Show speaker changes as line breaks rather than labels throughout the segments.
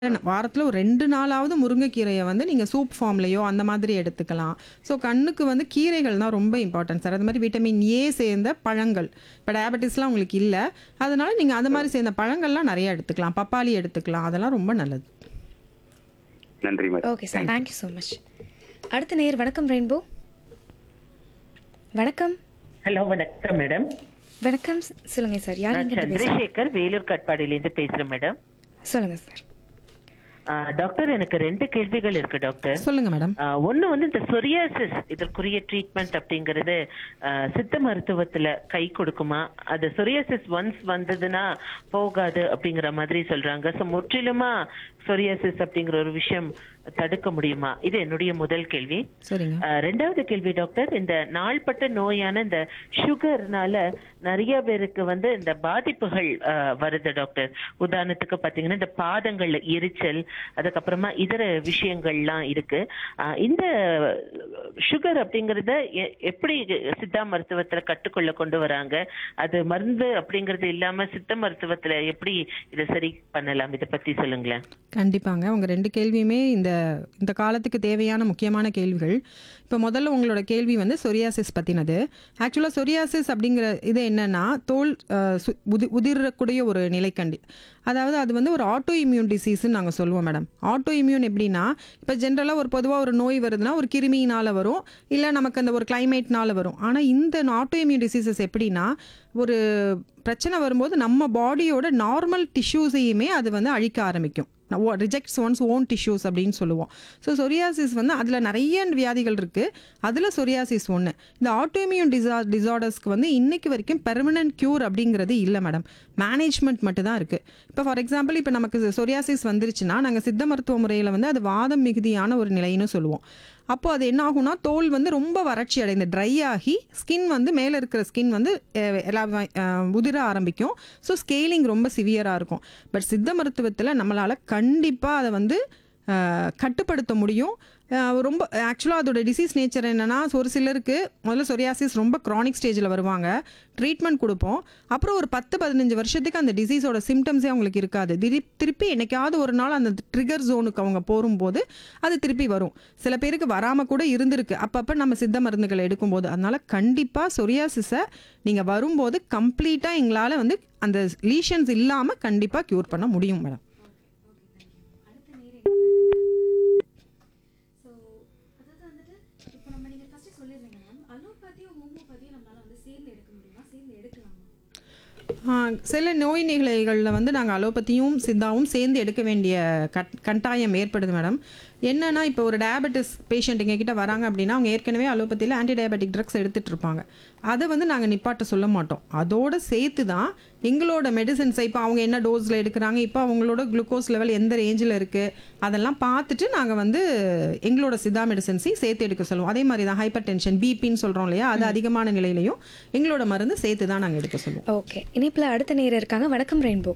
வாரத்துல ஒரு 2 நாளாவது முருங்கைக்கீரைய வந்து நீங்க சூப் ஃபார்ம்லயோ அந்த மாதிரி எடுத்துக்கலாம். ஸோ கண்ணுக்கு வந்து கீரைகள் தான் ரொம்ப இம்பார்ட்டன்ட் சார். அது மாரி விட்டமின் ஏ சேர்ந்த பழங்கள். இப்ப டயபெட்டிஸ்லாம் உங்களுக்கு இல்ல. அதனால நீங்க அது மாரி சேர்ந்த பழங்கள்லாம் நெறைய எடுத்துக்கலாம். பப்பாளி எடுத்துக்கலாம். அதெல்லாம் ரொம்ப நல்லது.
நன்றி madam
okay sir thank you so much அடுத்த நேர் வணக்கம் ரெயின்போ வணக்கம்
ஹலோ வணக்கம் மேடம்
வணக்கம் ஸ்- சொல்லுங்க சார் யார்
நான்
எங்க பேசுறீங்க
சந்திரசேகர் வேலூர் கட்பாடியிலேருந்து பேசுறேன் மேடம்
சொல்லுங்க சார்
ஆ, டாக்டர் எனக்கு ரெண்டு கேள்விகள் இருக்கு டாக்டர்
சொல்லுங்க மேடம்.
ஆ, ஒண்ணு வந்து இந்த சொரியாசிஸ் இதற்குரிய ட்ரீட்மெண்ட் அப்படிங்கறது ஆ, சித்த மருத்துவத்துல கை கொடுக்குமா அது சொரியாசிஸ் ஒன்ஸ் வந்ததுன்னா போகாது அப்படிங்கிற மாதிரி சொல்றாங்க ஸோ முற்றிலுமா சொரியாசிஸ் அப்படிங்கிற ஒரு விஷயம் தடுக்க முடியுமா இது என்னுடைய முதல் கேள்வி
சரிங்க.
ஆ, ரெண்டாவது கேள்வி டாக்டர் இந்த நாள்பட்ட நோயான இந்த சுகர்னால நிறைய பேருக்கு வந்து இந்த பாதிப்புகள் ஆ, வருது டாக்டர் உதாரணத்துக்கு பாத்தீங்கன்னா இந்த பாதங்கள்ல எரிச்சல் அதுக்கப்புறமா இதர விஷயங்கள்லாம் இருக்கு ஆ, இந்த சுகர் அப்படிங்கறத எ- எப்படி சித்தா மருத்துவத்துல கட்டுக்குள்ள கொண்டு வராங்க அது மருந்து அப்படிங்கறது இல்லாம சித்த மருத்துவத்துல எப்படி இதை சரி பண்ணலாம் இதை பத்தி சொல்லுங்களேன்
கண்டிப்பாங்க. உங்க 2 கேள்வியுமே இந்த இந்த காலத்துக்கு தேவையான முக்கியமான கேள்விகள். இப்போ முதல்ல உங்களோட கேள்வி வந்து சொரியாசிஸ் பத்தினது. ஆக்சுவலா சொரியாசிஸ் அப்படிங்கிற இது என்னன்னா தோல் அ, சு- உதி உதிரக்கூடிய ஒரு நிலைக்கண்டி. அதாவது அது வந்து ஒரு ஆட்டோ இம்யூன் டிசீஸ்ன்னு நாங்க சொல்லுவோம் மேடம். ஆட்டோ இம்யூன் எப்படின்னா இப்போ ஜென்ரலா ஒரு பொதுவா ஒரு நோய் வருதுன்னா ஒரு கிருமியினால வரும். இல்ல நமக்கு அந்த ஒரு கிளைமேட்னால வரும். ஆனா இந்த ஆட்டோ இம்யூன் டிசீசஸ் எப்படின்னா ஒரு பிரச்சனை வரும்போது நம்ம பாடியோட நார்மல் டிஷ்யூஸையுமே அது வந்து அழிக்க ஆரம்பிக்கும். ரிஜெக்ட்ஸ் ஒன்ஸ் ஓன் டிஷ்யூஸ் அப்படின்னு சொல்லுவோம். ஸோ சொரியாசிஸ் வந்து அதில் நிறைய வியாதிகள் இருக்குது அதில் சொரியாசிஸ் ஒன்று இந்த ஆட்டோமியூன் டிசா டிசார்டர்ஸ்க்கு வந்து இன்னைக்கு வரைக்கும் பெர்மனன்ட் க்யூர் அப்படிங்கிறது இல்லை மேடம் மேனேஜ்மெண்ட் மட்டும் தான் இருக்குது இப்போ ஃபார் எக்ஸாம்பிள் இப்போ நமக்கு சொரியாசிஸ் வந்துருச்சுன்னா நாங்கள் சித்த மருத்துவ முறையில் வந்து அது வாதம் மிகுதியான ஒரு நிலைன்னு சொல்லுவோம் அப்போ அது என்ன ஆகும்னா தோல் வந்து ரொம்ப வறட்சி அடைந்து ட்ரை ஆகி ஸ்கின் வந்து மேலே இருக்கிற ஸ்கின் வந்து அஹ், எல்லா அஹ், உதிர ஆரம்பிக்கும் ஸோ ஸ்கேலிங் ரொம்ப சிவியராக இருக்கும் பட் சித்த மருத்துவத்தில் நம்மளால் கண்டிப்பாக அதை வந்து அஹ், கட்டுப்படுத்த முடியும் அஹ், ரொம்ப ஆக்சுவலாக அதோட டிசீஸ் நேச்சர் என்னன்னா ஒரு சிலருக்கு முதல்ல சொரியாசிஸ் ரொம்ப க்ரானிக் ஸ்டேஜில் வருவாங்க ட்ரீட்மெண்ட் கொடுப்போம் அப்புறம் ஒரு பத்து பதினஞ்சு வருஷத்துக்கு அந்த டிசீஸோட சிம்டம்ஸே அவங்களுக்கு இருக்காது திடீர் திருப்பி என்னைக்காவது ஒரு நாள் அந்த ட்ரிகர் ஜோனுக்கு அவங்க போகும்போது அது திருப்பி வரும் சில பேருக்கு வராமல் கூட இருந்திருக்கு அப்பப்போ நம்ம சித்த மருந்துகளை எடுக்கும்போது அதனால கண்டிப்பாக சொரியாசிஸை நீங்கள் வரும்போது கம்ப்ளீட்டாக எங்களால் வந்து அந்த லீஷன்ஸ் இல்லாமல் கண்டிப்பாக க்யூர் பண்ண முடியும் மேடம்
அதாவது வந்துட்டு இப்போ நம்ம நீங்க ஃபர்ஸ்ட் சொல்லிடுறீங்க மேம் அலோபதியும் ஹோமியோபதியும் நம்மளால வந்து சேர்ந்து எடுக்க முடியுமா சேர்ந்து எடுக்கலாமா
ஆ, சில நோய் நிலைகளில் வந்து நாங்கள் அலோபதியும் சித்தாவும் சேர்ந்து எடுக்க வேண்டிய கட் கட்டாயம் ஏற்படுது மேடம் என்னன்னா இப்போ ஒரு டயபெட்டிஸ் பேஷண்ட் எங்ககிட்ட வராங்க அப்படின்னா அவங்க ஏற்கனவே அலோபதியில் ஆன்டி டயபெட்டிக் ட்ரக்ஸ் எடுத்துட்டு இருப்பாங்க அதை வந்து நாங்கள் நிப்பாட்ட சொல்ல மாட்டோம் அதோட சேர்த்து தான் எங்களோட மெடிசன்ஸை இப்போ அவங்க என்ன டோஸில் எடுக்கிறாங்க இப்போ அவங்களோட குளுக்கோஸ் லெவல் எந்த ரேஞ்சில் இருக்குது அதெல்லாம் பார்த்துட்டு நாங்கள் வந்து எங்களோட சித்தா மெடிசன்ஸையும் சேர்த்து எடுக்க சொல்லுவோம் அதே மாதிரி தான் ஹைப்பர் டென்ஷன் பிபின்னு சொல்கிறோம் இல்லையா அது அதிகமான நிலையிலையும் எங்களோட மருந்து சேர்த்து தான் நாங்கள் எடுக்க சொல்லுவோம்
ஓகே இனிப்பில் அடுத்த நேர் இருக்காங்க வணக்கம் ரெயின்போ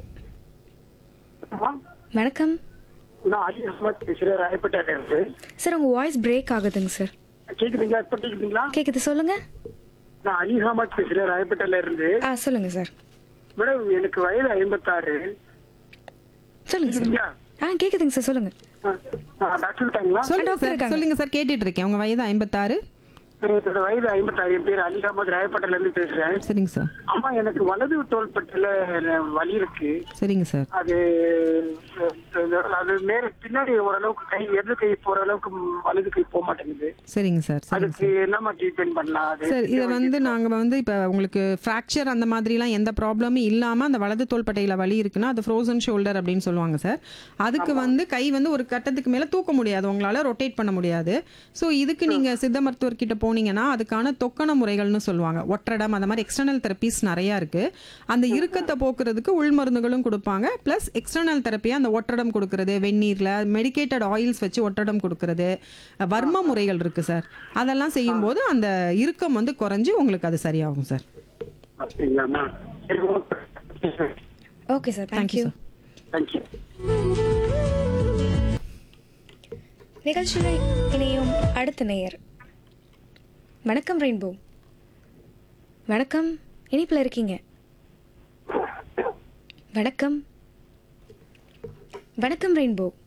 வணக்கம்
நான் அலி அஹமத் பேசுறேன் ராயப்பேட்டையில இருந்து
சார் உங்கள் வாய்ஸ் பிரேக் ஆகுதுங்க சார்
கேக்குதுங்களா இப்ப கேக்குதுங்களா
கேட்குது சொல்லுங்க
நான் அலி அஹமத் பேசுறேன் ராயப்பேட்டையில இருந்து
ஆ சொல்லுங்க சார்
மேடம் எனக்கு வயது ஐம்பத்தாறு
சொல்லுங்க சார்
கேக்குதுங்களா
ஆ கேட்குதுங்க சார் சொல்லுங்க
ஆ, ஆ, டாக்டர் இருக்காங்களா
சொல்லுங்க
டாக்டர்
சார்
இருக்காங்க.
சொல்லுங்க சார் கேட்டுட்டு இருக்கேன் உங்க வயது ஐம்பத்தாறு
என்னோட வயது ஐம்பத்தாறு என் பேர் அலி அஹமத் ராயப்பேட்டையில இருந்து பேசுறேன்
சரிங்க சார்
அம்மா எனக்கு வலது தோள்பட்டில வலி இருக்கு
சரிங்க சார்
அது அது மேல பின்னாடி ஓரளவுக்கு கை இடது கை போற அளவுக்கு வலது கை போக மாட்டேங்குது
சரிங்க சார் சரிங்க
அதுக்கு என்னமா ட்ரீட்மெண்ட் பண்ணலாம் அது
சார் இதை வந்து நாங்கள் வந்து இப்போ உங்களுக்கு ஃப்ராக்சர் அந்த மாதிரிலாம் எந்த ப்ராப்ளமும் இல்லாமல் அந்த வலது தோள்பட்டையில் வலி இருக்குன்னா அது ஃப்ரோசன் ஷோல்டர் அப்படின்னு சொல்லுவாங்க சார் அதுக்கு வந்து கை வந்து ஒரு கட்டத்துக்கு மேலே தூக்க முடியாது உங்களால் ரொட்டேட் பண்ண முடியாது ஸோ இதுக்கு நீங்கள் சித்த மருத்துவர்கிட்ட போனீங்கன்னா அதுக்கான தொக்கண முறைகள்னு சொல்லுவாங்க ஒற்றடம் அந்த மாதிரி எக்ஸ்டர்னல் தெரப்பீஸ் நிறையா இருக்குது அந்த இறுக்கத்தை போக்குறதுக்கு உள் மருந்துகளும் கொடுப்பாங்க ப்ளஸ் எக்ஸ்டர்னல் தெரப்பியாக அந்த ஒற்றடம் கொடுக்கறது வெந்நீரில் மெடிக்கேட்டட் ஆயில்ஸ் வச்சு ஒற்றடம் கொடுக்கறது வர்ம முறைகள் இருக்குது சார் அதெல்லாம் செய்யும்போது அந்த இறுக்கம் வந்து குறைஞ்சு உங்களுக்கு அது சரியாகும் சார்
அப்படிங்களாம்மா சரி okay
okay sir
thank you
thank you
sir
thank you
நிகழ்ச்சியில் இணையும் அடுத்த நேயர் வணக்கம் ரெயின்போ வணக்கம் இனிப்பில் இருக்கீங்க வணக்கம் வணக்கம் ரெயின்போ